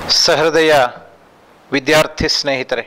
ಸಹೃದಯ ವಿದ್ಯಾರ್ಥಿ ಸ್ನೇಹಿತರೆ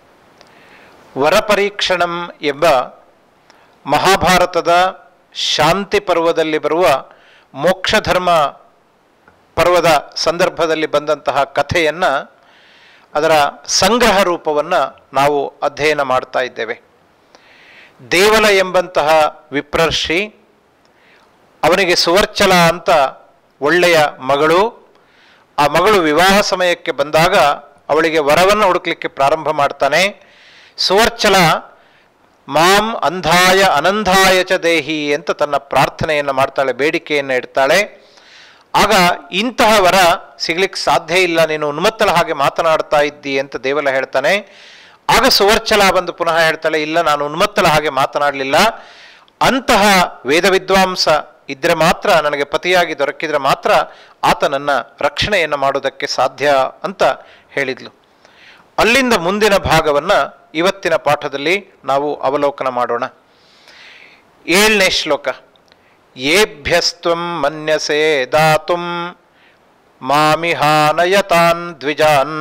ವರಪರೀಕ್ಷಣಂ ಎಂಬ ಮಹಾಭಾರತದ ಶಾಂತಿ ಪರ್ವದಲ್ಲಿ ಬರುವ ಮೋಕ್ಷಧರ್ಮ ಪರ್ವದ ಸಂದರ್ಭದಲ್ಲಿ ಬಂದಂತಹ ಕಥೆಯನ್ನು ಅದರ ಸಂಗ್ರಹ ರೂಪವನ್ನು ನಾವು ಅಧ್ಯಯನ ಮಾಡ್ತಾ ಇದ್ದೇವೆ ದೇವಲ ಎಂಬಂತಹ ವಿಪ್ರರ್ಷಿ ಅವನಿಗೆ ಸುವರ್ಚಲ ಅಂತ ಒಳ್ಳೆಯ ಮಗಳು ಆ ಮಗಳು ವಿವಾಹ ಸಮಯಕ್ಕೆ ಬಂದಾಗ ಅವಳಿಗೆ ವರವನ್ನು ಹುಡುಕ್ಲಿಕ್ಕೆ ಪ್ರಾರಂಭ ಮಾಡ್ತಾನೆ ಸುವರ್ಚಲ ಮಾಂ ಅಂಧಾಯ ಅನಂಧಾಯ ಚ ದೇಹಿ ಅಂತ ತನ್ನ ಪ್ರಾರ್ಥನೆಯನ್ನು ಮಾಡ್ತಾಳೆ ಬೇಡಿಕೆಯನ್ನು ಇಡ್ತಾಳೆ ಆಗ ಇಂತಹ ವರ ಸಿಗ್ಲಿಕ್ಕೆ ಸಾಧ್ಯ ಇಲ್ಲ ನೀನು ಉನ್ಮತ್ತಲ ಹಾಗೆ ಮಾತನಾಡ್ತಾ ಇದ್ದಿ ಅಂತ ದೇವಲ ಹೇಳ್ತಾನೆ ಆಗ ಸುವರ್ಚಲ ಬಂದು ಪುನಃ ಹೇಳ್ತಾಳೆ ಇಲ್ಲ ನಾನು ಉನ್ಮತ್ತಲ ಹಾಗೆ ಮಾತನಾಡಲಿಲ್ಲ ಅಂತಹ ವೇದ ವಿದ್ವಾಂಸ ಇದ್ರೆ ಮಾತ್ರ ನನಗೆ ಪತಿಯಾಗಿ ದೊರಕಿದ್ರೆ ಮಾತ್ರ ಆತ ನನ್ನ ರಕ್ಷಣೆಯನ್ನು ಮಾಡೋದಕ್ಕೆ ಸಾಧ್ಯ ಅಂತ ಹೇಳಿದ್ಲು ಅಲ್ಲಿಂದ ಮುಂದಿನ ಭಾಗವನ್ನು ಇವತ್ತಿನ ಪಾಠದಲ್ಲಿ ನಾವು ಅವಲೋಕನ ಮಾಡೋಣ ಏಳನೇ ಶ್ಲೋಕ ಏಭ್ಯಸ್ತ್ವಂ ಮನ್ಯಸೆ ದಾತುಂ ಮಾಮಿಹಾನಯತಾನ್ ದ್ವಿಜಾನ್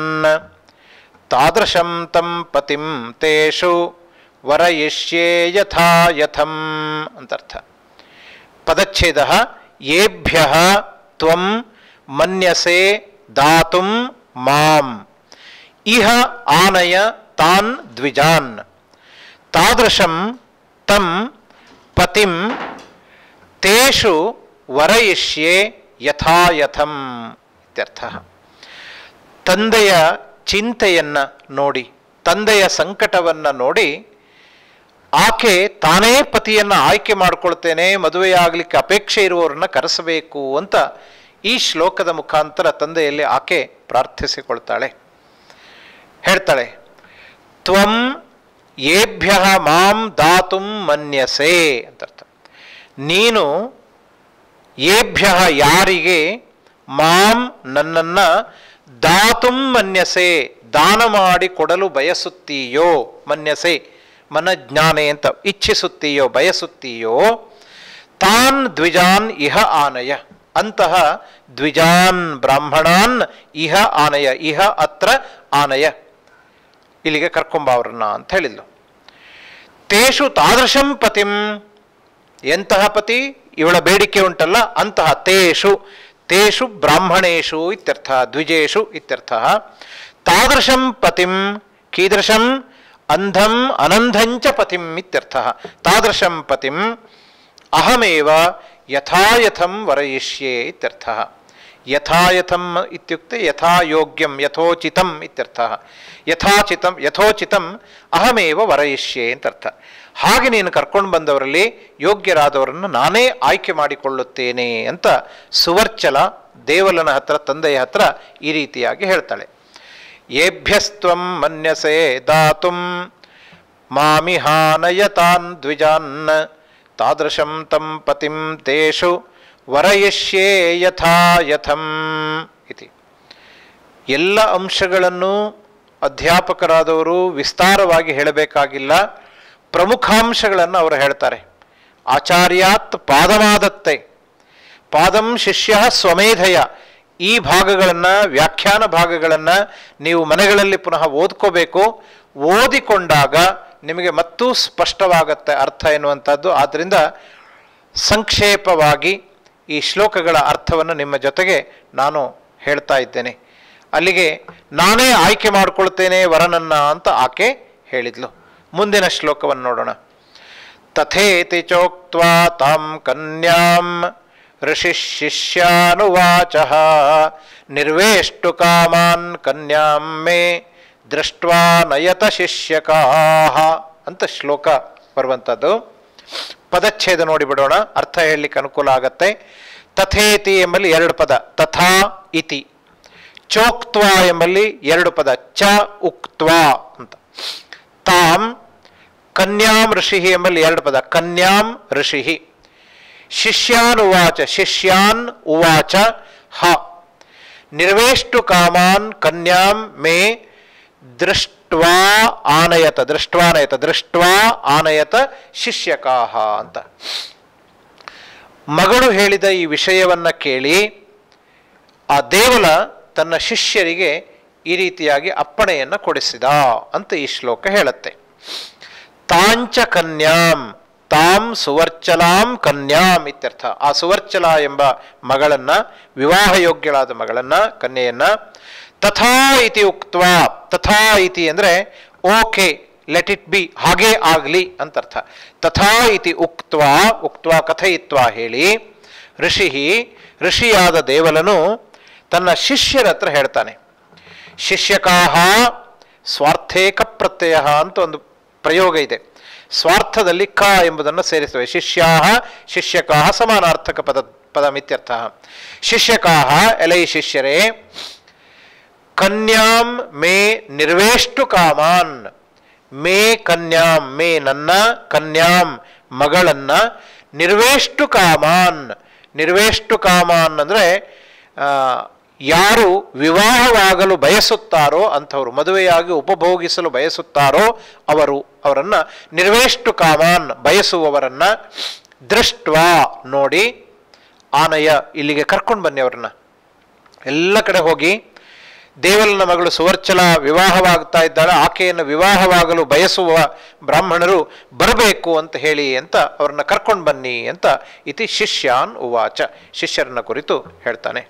ತಾದೃಶಂ ತಂ ಪತಿಂ ತೇಷು ವರಯಿಷ್ಯೇ ಯಥಾ ಯಥಂ ಅಂತರ್ಥ ಪದಚ್ಛೇದ ಏಭ್ಯ ತ್ವಂ ಮನ್ಯಸೆ ದಾತುಂ ಮಾಂ ಇಹ ಆನಯ ತಾನ್ ದ್ವಿಜಾನ್ ತಾದೃಶಂ ತಂ ಪತಿಂ ತೇಷು ವರಯಿಷ್ಯೆ ಯಥಾಯಥಂ ಇತ್ಯರ್ಥ ತಂದೆಯ ಚಿಂತೆಯನ್ನು ನೋಡಿ ತಂದೆಯ ಸಂಕಟವನ್ನು ನೋಡಿ ಆಕೆ ತಾನೇ ಪತಿಯನ್ನು ಆಯ್ಕೆ ಮಾಡ್ಕೊಳ್ತೇನೆ ಮದುವೆಯಾಗಲಿಕ್ಕೆ ಅಪೇಕ್ಷೆ ಇರುವವರನ್ನ ಕರೆಸಬೇಕು ಅಂತ ಈ ಶ್ಲೋಕದ ಮುಖಾಂತರ ತಂದೆಯಲ್ಲಿ ಆಕೆ ಪ್ರಾರ್ಥಿಸಿಕೊಳ್ತಾಳೆ ಹೇಳ್ತಾಳೆ ತ್ವಂ ಏಭ್ಯ ಮಾಂ ದಾತುಂ ಮನ್ಯಸೆ ಅಂತರ್ಥ ನೀನು ಏಭ್ಯ ಯಾರಿಗೆ ಮಾಂ ನನ್ನನ್ನು ದಾತುಂ ಮನ್ಯಸೆ ದಾನ ಮಾಡಿ ಕೊಡಲು ಬಯಸುತ್ತೀಯೋ ಮನ್ಯಸೆ ಮನಜ್ಞಾನೆ ಅಂತ ಇಚ್ಛಿಸುತ್ತೀಯೋ ಬಯಸುತ್ತೀಯೋ ತಾನ್ ದ್ವಿಜಾನ್ ಇಹ ಆನಯ ಅಂತಹ ದ್ವಿಜಾನ್ ಬ್ರಾಹ್ಮಣಾನ್ ಇಹ ಆನಯ ಇಹ ಅತ್ರ ಆನಯ ಇಲ್ಲಿಗೆ ಕರ್ಕೊಂಬ ಅವ್ರನ್ನ ಅಂತ ಹೇಳಿದ್ಲು ತೇಷು ತಾದೃಶಂ ಪತಿಂ ಎಂತಹ ಪತಿ ಇವಳ ಬೇಡಿಕೆ ಉಂಟಲ್ಲ ಅಂತಹ ತೇಷು ತೇಷು ಬ್ರಾಹ್ಮಣೇಶು ಇತ್ಯರ್ಥ ದ್ವಿಜೇಶು ಇತ್ಯರ್ಥ ತಾದೃಶಂ ಪತಿಂ ಕೀದೃಶಂ ಅಂಧಂ ಅನಂಧಂಚ ಪತಿಂ ಇತ್ಯರ್ಥ ತಾದೃಶಂ ಪತಿಂ ಅಹಮೇವ ಯಥಾಯಥಂ ವರಯಿಷ್ಯೆ ಇತ್ಯರ್ಥ ಯಥಾಯಥಂ ಇತ್ಯುಕ್ತೆ ಯಥಾಯೋಗ್ಯಂ ಯಥೋಚಿತಂ ಇತ್ಯರ್ಥ ಯಥಾಚಿತಂ ಯಥೋಚಿತಂ ಅಹಮೇವ ವರಯಿಷ್ಯೆ ಅಂತರ್ಥ ಹಾಗೆ ನೀನು ಕರ್ಕೊಂಡು ಬಂದವರಲ್ಲಿ ಯೋಗ್ಯರಾದವರನ್ನು ನಾನೇ ಆಯ್ಕೆ ಮಾಡಿಕೊಳ್ಳುತ್ತೇನೆ ಅಂತ ಸುವರ್ಚಲ ದೇವಲನ ಹತ್ರ ತಂದೆಯ ಹತ್ರ ಈ ರೀತಿಯಾಗಿ ಹೇಳ್ತಾಳೆ ಏಭ್ಯಸ್ತ್ವಂ ಮನ್ಯಸೆ ದಾತುಂ ಮಾಮಿಹಾನಯತಾನ್ ದ್ವಿಜಾನ್ ತಾದೃಶಂ ತಂ ಪತಿಂ ತೇಷು ವರಯಿಷ್ಯೇ ಯಥಾ ಯಥಂ ಇತಿ ಎಲ್ಲ ಅಂಶಗಳನ್ನು ಅಧ್ಯಾಪಕರಾದವರು ವಿಸ್ತಾರವಾಗಿ ಹೇಳಬೇಕಾಗಿಲ್ಲ ಪ್ರಮುಖಾಂಶಗಳನ್ನು ಅವರು ಹೇಳ್ತಾರೆ ಆಚಾರ್ಯಾತ್ ಪಾದಮಾದತ್ತೆ ಪಾದಂ ಶಿಷ್ಯ ಸ್ವಮೇಧಯ ಈ ಭಾಗಗಳನ್ನು ವ್ಯಾಖ್ಯಾನ ಭಾಗಗಳನ್ನು ನೀವು ಮನೆಗಳಲ್ಲಿ ಪುನಃ ಓದ್ಕೋಬೇಕು ಓದಿಕೊಂಡಾಗ ನಿಮಗೆ ಮತ್ತೂ ಸ್ಪಷ್ಟವಾಗತ್ತೆ ಅರ್ಥ ಎನ್ನುವಂಥದ್ದು ಆದ್ದರಿಂದ ಸಂಕ್ಷೇಪವಾಗಿ ಈ ಶ್ಲೋಕಗಳ ಅರ್ಥವನ್ನು ನಿಮ್ಮ ಜೊತೆಗೆ ನಾನು ಹೇಳ್ತಾ ಇದ್ದೇನೆ ಅಲ್ಲಿಗೆ ನಾನೇ ಆಯ್ಕೆ ಮಾಡಿಕೊಳ್ತೇನೆ ವರನನ್ನ ಅಂತ ಆಕೆ ಹೇಳಿದ್ಲು ಮುಂದಿನ ಶ್ಲೋಕವನ್ನು ನೋಡೋಣ ತಥೇತಿ ಚೋಕ್ತ್ವಾ ತಾಂ ಕನ್ಯಾಂ ಋಷಿ ಶಿಷ್ಯಾನುವಾಚ ನಿರ್ವೇಷ್ಟು ಕಾಮಾನ್ ಕನ್ಯಾಂ ಮೇ ದೃಷ್ಟ್ವಾ ನಯತ ಶಿಷ್ಯಕಾ ಅಂತ ಶ್ಲೋಕ ಬರುವಂಥದ್ದು ಪದಚ್ಛೇದ ನೋಡಿಬಿಡೋಣ ಅರ್ಥ ಹೇಳಲಿಕ್ಕೆ ಅನುಕೂಲ ಆಗತ್ತೆ ತಥೇತಿ ಎಂಬಲ್ಲಿ ಎರಡು ಪದ ತಥಾ ಇತಿ ಚೋಕ್ತ್ವಾ ಎಂಬಲ್ಲಿ ಎರಡು ಪದ ಚ ಉಕ್ತ್ವಾ ಅಂತ ತಾಂ ಕನ್ಯಾಂ ಋಷಿ ಎಂಬಲ್ಲಿ ಎರಡು ಪದ ಕನ್ಯಾಂ ಋಷಿ ಶಿಷ್ಯಾನ್ ಉವಾಚ ಶಿಷ್ಯಾನ್ ಉವಾಚ ಹ ನಿರ್ವೇಷ್ಟು ಕಾಮಾನ್ ಕನ್ಯಾಂ ಮೇ ದೃಷ್ಟ್ವಾ ಆನಯತ ದೃಷ್ಟ್ವಾನಯತ ದೃಷ್ಟ್ವಾ ಆನಯತ ಶಿಷ್ಯಕಾಹ ಅಂತ ಮಗಳು ಹೇಳಿದ ಈ ವಿಷಯವನ್ನ ಕೇಳಿ ಆ ದೇವಲ ತನ್ನ ಶಿಷ್ಯರಿಗೆ ಈ ರೀತಿಯಾಗಿ ಅಪ್ಪಣೆಯನ್ನು ಕೊಡಿಸಿದ ಅಂತ ಈ ಶ್ಲೋಕ ಹೇಳುತ್ತೆ ತಾಂಚ ಕನ್ಯಾಂ ತಾಂ ಸುವರ್ಚಲಾಂ ಕನ್ಯಾಂ ಇತ್ಯರ್ಥ ಆ ಸುವರ್ಚಲ ಎಂಬ ಮಗಳನ್ನ ವಿವಾಹ ಯೋಗ್ಯಳಾದ ಮಗಳನ್ನ ಕನ್ಯೆಯನ್ನ ತಥಾ ಇತಿ ಉಕ್ತ ತಥಾ ಇತಿ ಅಂದರೆ ಓಕೆ ಲೆಟ್ ಇಟ್ ಬಿ ಹಾಗೇ ಆಗಲಿ ಅಂತರ್ಥ ತಥಾ ಇತಿ ಉಕ್ತ ಉಕ್ತ ಕಥಯಿತ್ವ ಹೇಳಿ ಋಷಿ ಋಷಿಯಾದ ದೇವಲನು ತನ್ನ ಶಿಷ್ಯರ ಹತ್ರ ಹೇಳ್ತಾನೆ ಶಿಷ್ಯಕಾಹ ಸ್ವಾರ್ಥೇಕ ಪ್ರತ್ಯಯ ಅಂತ ಒಂದು ಪ್ರಯೋಗ ಇದೆ ಸ್ವಾರ್ಥದಲ್ಲಿ ಕ ಎಂಬುದನ್ನು ಸೇರಿಸ್ತವೆ ಶಿಷ್ಯಾಹ ಶಿಷ್ಯಕಾಹ ಸಮಾನಾರ್ಥಕ ಪದ ಪದಮಿತ್ಯರ್ಥ ಶಿಷ್ಯಕಾಹ ಎಲೈ ಶಿಷ್ಯರೇ ಕನ್ಯಾಂ ಮೇ ನಿರ್ವೇಷ್ಟು ಕಾಮಾನ್ ಮೇ ಕನ್ಯಾಂ ಮೇ ನನ್ನ ಕನ್ಯಾಂ ಮಗಳನ್ನ ನಿರ್ವೇಷ್ಟು ಕಾಮಾನ್ ನಿರ್ವೇಷ್ಟು ಕಾಮಾನ್ ಅಂದರೆ ಯಾರು ವಿವಾಹವಾಗಲು ಬಯಸುತ್ತಾರೋ ಅಂಥವರು ಮದುವೆಯಾಗಿ ಉಪಭೋಗಿಸಲು ಬಯಸುತ್ತಾರೋ ಅವರು ಅವರನ್ನು ನಿರ್ವೇಷ್ಟು ಕಾಮಾನ್ ಬಯಸುವವರನ್ನ ದೃಷ್ಟ ನೋಡಿ ಆನಯ ಇಲ್ಲಿಗೆ ಕರ್ಕೊಂಡು ಬನ್ನಿ ಅವರನ್ನ ಎಲ್ಲ ಕಡೆ ಹೋಗಿ ದೇವಲನ ಮಗಳು ಸುವರ್ಚಲ ವಿವಾಹವಾಗ್ತಾ ಇದ್ದಾಳೆ ಆಕೆಯನ್ನು ವಿವಾಹವಾಗಲು ಬಯಸುವ ಬ್ರಾಹ್ಮಣರು ಬರಬೇಕು ಅಂತ ಹೇಳಿ ಅಂತ ಅವ್ರನ್ನ ಕರ್ಕೊಂಡು ಬನ್ನಿ ಅಂತ ಇತಿ ಶಿಷ್ಯಾನ್ ಉವಾಚ ಶಿಷ್ಯರನ್ನ ಕುರಿತು ಹೇಳ್ತಾನೆ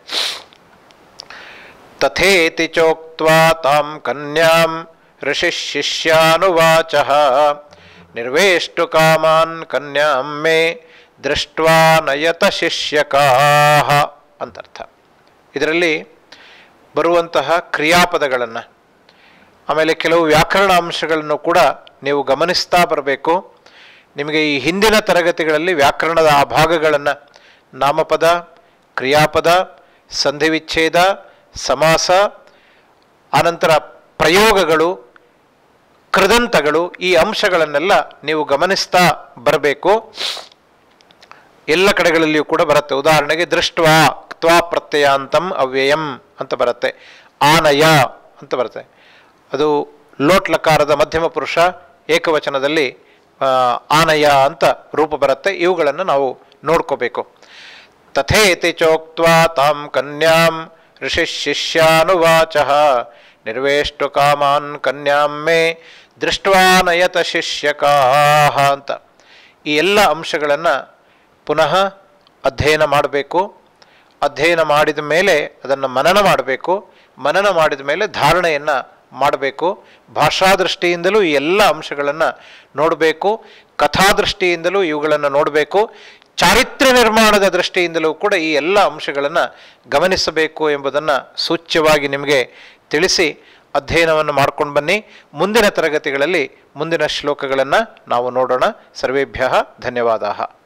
ತಥೇತಿ ಚೋಕ್ತ್ವಾ ತಾಂ ಕನ್ಯಾಂ ಋಷಿ ಶಿಷ್ಯಾನುವಾಚ ನಿರ್ವೇಷ್ಟು ಕಾಮಾನ್ ಕನ್ಯಾಂ ಮೇ ದೃಷ್ಟ್ವಾ ನಯತ ಶಿಷ್ಯಕಾಹ ಅಂತರ್ಥ ಇದರಲ್ಲಿ ಬರುವಂತಹ ಕ್ರಿಯಾಪದಗಳನ್ನು ಆಮೇಲೆ ಕೆಲವು ವ್ಯಾಕರಣ ಅಂಶಗಳನ್ನು ಕೂಡ ನೀವು ಗಮನಿಸ್ತಾ ಬರಬೇಕು ನಿಮಗೆ ಈ ಹಿಂದಿನ ತರಗತಿಗಳಲ್ಲಿ ವ್ಯಾಕರಣದ ಆ ಭಾಗಗಳನ್ನು ನಾಮಪದ ಕ್ರಿಯಾಪದ ಸಂಧಿವಿಚ್ಛೇದ ಸಮಾಸ ಆನಂತರ ಪ್ರಯೋಗಗಳು ಕೃದಂತಗಳು ಈ ಅಂಶಗಳನ್ನೆಲ್ಲ ನೀವು ಗಮನಿಸ್ತಾ ಬರಬೇಕು ಎಲ್ಲ ಕಡೆಗಳಲ್ಲಿಯೂ ಕೂಡ ಬರುತ್ತೆ ಉದಾಹರಣೆಗೆ ದೃಷ್ಟ್ವಾ ತ್ವಾ ಪ್ರತ್ಯಯಾಂತಂ ಅವ್ಯಯಂ ಅಂತ ಬರುತ್ತೆ ಆನಯ ಅಂತ ಬರುತ್ತೆ ಅದು ಲೋಟ್ ಲಕಾರದ ಮಧ್ಯಮ ಪುರುಷ ಏಕವಚನದಲ್ಲಿ ಆ, ಆನಯ ಅಂತ ರೂಪ ಬರುತ್ತೆ ಇವುಗಳನ್ನು ನಾವು ನೋಡ್ಕೋಬೇಕು ತಥೇತಿ ಚೋಕ್ತ್ವಾ ತಾಂ ಕನ್ಯಾಂ ಋಷಿ ಶಿಷ್ಯಾನುವಾಚ ನಿರ್ವೇಷ್ಟು ಕಾಮಾನ್ ಕನ್ಯಾಂ ಮೇ ದೃಷ್ಟ್ವಾ ನಯತ ಶಿಷ್ಯಕಾಹ ಅಂತ ಈ ಎಲ್ಲ ಅಂಶಗಳನ್ನು ಪುನಃ ಅಧ್ಯಯನ ಮಾಡಬೇಕು ಅಧ್ಯಯನ ಮಾಡಿದ ಮೇಲೆ ಅದನ್ನು ಮನನ ಮಾಡಬೇಕು ಮನನ ಮಾಡಿದ ಮೇಲೆ ಧಾರಣೆಯನ್ನು ಮಾಡಬೇಕು ಭಾಷಾ ದೃಷ್ಟಿಯಿಂದಲೂ ಈ ಎಲ್ಲ ಅಂಶಗಳನ್ನು ನೋಡಬೇಕು ಕಥಾದೃಷ್ಟಿಯಿಂದಲೂ ಇವುಗಳನ್ನು ನೋಡಬೇಕು ಚಾರಿತ್ರ್ಯ ನಿರ್ಮಾಣದ ದೃಷ್ಟಿಯಿಂದಲೂ ಕೂಡ ಈ ಎಲ್ಲ ಅಂಶಗಳನ್ನು ಗಮನಿಸಬೇಕು ಎಂಬುದನ್ನು ಸೂಚ್ಯವಾಗಿ ನಿಮಗೆ ತಿಳಿಸಿ ಅಧ್ಯಯನವನ್ನು ಮಾಡ್ಕೊಂಡು ಬನ್ನಿ ಮುಂದಿನ ತರಗತಿಗಳಲ್ಲಿ ಮುಂದಿನ ಶ್ಲೋಕಗಳನ್ನು ನಾವು ನೋಡೋಣ ಸರ್ವೇಭ್ಯ ಧನ್ಯವಾದ